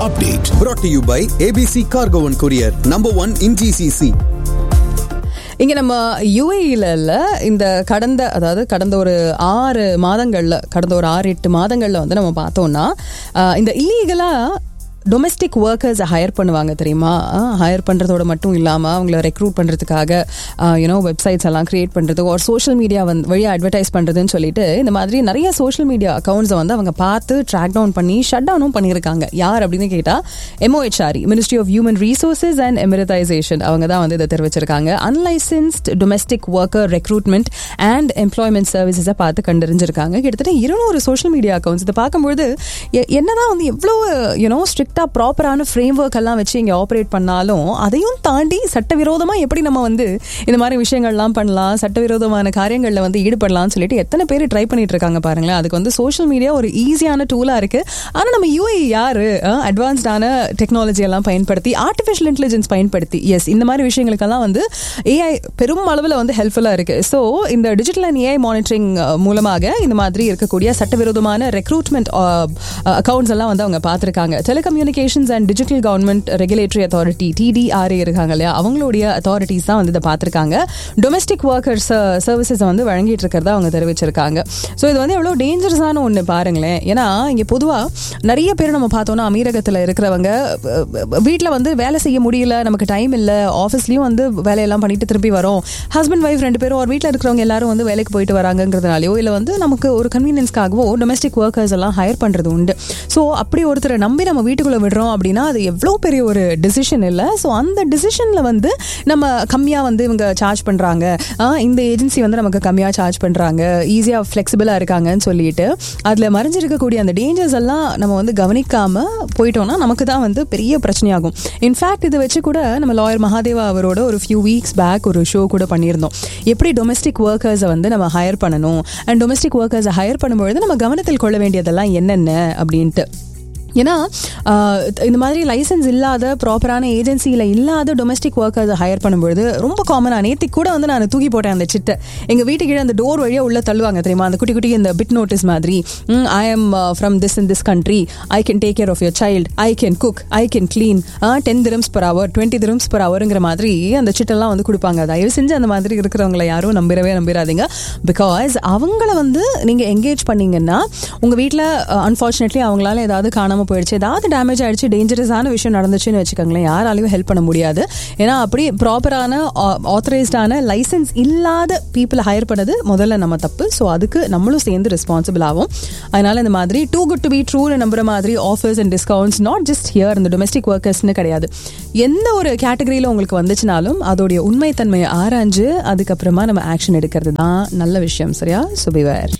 update. Brought to you by ABC Cargo and Courier, number one in GCC. இங்க நம்ம யுஏஇல இந்த கடந்த அதாவது கடந்த ஒரு ஆறு மாதங்கள்ல கடந்த ஒரு ஆறு எட்டு மாதங்கள்ல வந்து நம்ம பார்த்தோம்னா ஆஹ், இந்த இல்லீகலா டொமஸ்டிக் ஒர்க்கர்ஸை ஹையர் பண்ணுவாங்க தெரியுமா ஹையர் பண்ணுறதோட மட்டும் இல்லாமல் அவங்கள ரெக்ரூட் பண்ணுறதுக்காக யூனோ வெப்சைட்ஸ் எல்லாம் கிரியேட் பண்ணுறது ஒரு சோஷியல் மீடியா வந்து வழியாக அட்வர்டைஸ் பண்ணுறதுன்னு சொல்லிட்டு இந்த மாதிரி நிறைய சோஷியல் மீடியா அக்கௌண்ட்ஸை வந்து அவங்க பார்த்து ட்ராக் டவுன் பண்ணி ஷட் டவுனும் பண்ணியிருக்காங்க யார் அப்படின்னு கேட்டால் MOHRE ministry of human resources and Emiratisation அவங்க தான் வந்து இதை தெரிவிச்சிருக்காங்க unlicensed domestic worker recruitment and employment சர்வீசஸை பார்த்து கண்டறிஞ்சிருக்காங்க கிட்டத்தட்ட இருநூறு சோஷியல் மீடியா அக்கௌண்ட்ஸ் இதை பார்க்கும்பொழுது எ- என்னதான் வந்து எவ்வளோ யூனோ ஸ்ட்ரிக்டாக ப்ராப்பரான ஃப்ரேம் ஒர்க் எல்லாம் வச்சு இங்கே ஆப்ரேட் பண்ணாலும் அதையும் தாண்டி சட்டவிரோதமாக எப்படி நம்ம வந்து இந்த மாதிரி விஷயங்கள்லாம் பண்ணலாம் சட்டவிரோதமான காரியங்களில் வந்து ஈடுபடலாம்னு சொல்லிட்டு எத்தனை பேர் ட்ரை பண்ணிட்டு இருக்காங்க பாருங்களேன் அதுக்கு வந்து சோஷியல் மீடியா ஒரு ஈஸியான டூலாக இருக்கு ஆனால் நம்ம யூஏ யாரு அட்வான்ஸ்டான டெக்னாலஜி எல்லாம் பயன்படுத்தி ஆர்டிஃபிஷியல் இன்டெலிஜென்ஸ் பயன்படுத்தி எஸ் இந்த மாதிரி விஷயங்களுக்கெல்லாம் வந்து ஏஐ பெரும் அளவில் வந்து ஹெல்ப்ஃபுல்லாக இருக்கு ஸோ இந்த டிஜிட்டல் அண்ட் ஏஐ மானிட்டரிங் மூலமாக இந்த மாதிரி இருக்கக்கூடிய சட்டவிரோதமான ரெக்ரூட்மெண்ட் அக்கௌண்ட்ஸ் எல்லாம் வந்து அவங்க பார்த்துருக்காங்க telecommunications and digital government regulatory authority TDRA இருக்காங்க இல்லையா அவங்களுடைய அத்தாரிட்டிஸ் தான் வந்து இதை பார்த்துருக்காங்க டொமஸ்டிக் ஒர்க்கர்ஸ் சர்வீசஸ் வந்து வழங்கிட்டு இருக்கிறதா அவங்க தெரிவிச்சிருக்காங்க ஸோ இது வந்து எவ்வளோ டேஞ்சரஸான ஒன்று பாருங்களேன் ஏன்னா இங்கே பொதுவாக நிறைய பேர் நம்ம பார்த்தோம்னா அமீரகத்தில் இருக்கிறவங்க வீட்டில் வந்து வேலை செய்ய முடியல நமக்கு டைம் இல்லை ஆஃபீஸ்லேயும் வந்து வேலையெல்லாம் பண்ணிட்டு திருப்பி வரோம் ஹஸ்பண்ட் ஒய்ஃப் ரெண்டு பேரும் ஒரு வீட்டில் இருக்கிறவங்க எல்லாரும் வந்து வேலைக்கு போயிட்டு வராங்கங்கிறதுனாலயோ இல்லை வந்து நமக்கு ஒரு கன்வீனியன்ஸ்க்காகவோ டொமஸ்டிக் ஒர்க்கர்ஸ் எல்லாம் ஹையர் பண்ணுறது உண்டு ஸோ அப்படி ஒருத்தரை நம்பி நம்ம வீட்டுக்குள்ளே விடுறோம் அப்படின்னா அது எவ்வளோ பெரிய ஒரு டிசிஷன் இல்லை ஸோ அந்த டிசிஷனில் வந்து நம்ம கம்மியாக வந்து இவங்க சார்ஜ் பண்ணுறாங்க இந்த ஏஜென்சி வந்து நமக்கு கம்மியாக சார்ஜ் பண்ணுறாங்க ஈஸியாக ஃப்ளெக்சிபிளாக இருக்காங்கன்னு சொல்லிட்டு அதில் மறைஞ்சிருக்கக்கூடிய அந்த டேஞ்சர்ஸ் எல்லாம் நம்ம வந்து கவனிக்காம போயிட்டோம்னா நமக்கு தான் வந்து பெரிய பிரச்சனையாகும் இன்ஃபேக்ட் இதை வச்சு கூட நம்ம லாயர் மகாதேவா அவரோட ஒரு ஃபியூ வீக்ஸ் பேக் ஒரு ஷோ கூட பண்ணியிருந்தோம் எப்படி டொமஸ்டிக் ஒர்க்கர்ஸை வந்து நம்ம ஹையர் பண்ணணும் அண்ட் டொமஸ்டிக் ஒர்க்கர்ஸை ஹையர் பண்ணும்பொழுது நம்ம கவனத்தில் கொள்ள வேண்டியதெல்லாம் என்னென்ன அப்படின்ட்டு ஏன்னா ஆஹ், இந்த மாதிரி லைசன்ஸ் இல்லாத ப்ராப்பரான ஏஜென்சியில் இல்லாத டொமஸ்டிக் ஒர்க்கர்ஸை ஹையர் பண்ணும்பொழுது ரொம்ப காமனாக நேத்தி கூட வந்து நான் தூக்கி போட்டேன் அந்த சிட்டை எங்கள் வீட்டுக்கு கீழே அந்த டோர் வழியாக உள்ள தள்ளுவாங்க தெரியுமா அந்த குட்டி குட்டி இந்த பிட் நோட்டீஸ் மாதிரி I am from this in this country I can take care of your child I can cook I can clean ten dirhams per hour twenty dirhams per hourங்கிற மாதிரி அந்த சிட்டெல்லாம் வந்து கொடுப்பாங்க தயவு செஞ்சு அந்த மாதிரி இருக்கிறவங்கள யாரும் நம்பிடவே நம்பிடாதீங்க பிகாஸ் அவங்கள வந்து நீங்கள் என்கேஜ் பண்ணீங்கன்னா உங்கள் வீட்டில் அன்ஃபார்ச்சுனேட்லி அவங்களால ஏதாவது காணாமல் போயிடுச்சு ஏதாவது டேமேஜ் ஆயிடுச்சு டேஞ்சரஸான விஷயம் நடந்துச்சுன்னு வச்சுக்கோங்களேன் யாராலையும் ஹெல்ப் பண்ண முடியாது ஏன்னா அப்படி ப்ராப்பரான ஆத்தரைஸ்டான லைசன்ஸ் இல்லாத பீப்புளை ஹையர் பண்ணது முதல்ல நம்ம தப்பு ஸோ அதுக்கு நம்மளும் சேர்ந்து ரெஸ்பான்சிபிள் ஆகும் அதனால இந்த மாதிரி டூ குட் டு பி ட்ரூன்னு நம்புற மாதிரி offers and discounts not just here இந்த டொமஸ்டிக் ஒர்க்கர்ஸ்னு கிடையாது எந்த ஒரு கேட்டகரியில் உங்களுக்கு வந்துச்சுனாலும் அதோடைய உண்மைத்தன்மையை ஆராய்ஞ்சு அதுக்கப்புறமா நம்ம ஆக்ஷன் எடுக்கிறது தான் நல்ல விஷயம் சரியா சுபிவேர்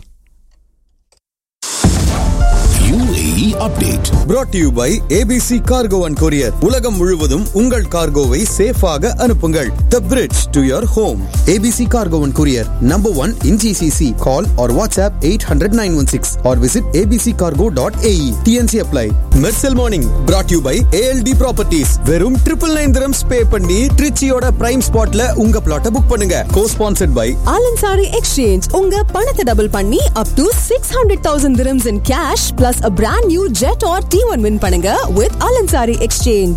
UAE update. Brought to you by ABC Cargo and Courier. உலகம் முழுவதும் உங்கள் கார்கோவை சேஃபாக அனுப்புங்கள். The bridge to your home. ABC Cargo and Courier, number one in GCC. Call or WhatsApp 800-916 or visit abccargo.ae. TNC apply. Mersal Morning. Brought to you by ALD Properties. வெறும் triple nine dirhams pay பண்ணி ட்ரிச்சியோட prime ஸ்பாட்ல உங்க பிளாட்டை book பண்ணுங்க. Co-sponsored by ஆலன்சாரி exchange உங்க பணத்தை double பண்ணி up to six hundred thousand dirhams in cash plus a brand new Jetour T one win பண்ணுங்க வித் ஆலன்சாரி எக்ஸ்சேஞ்ச்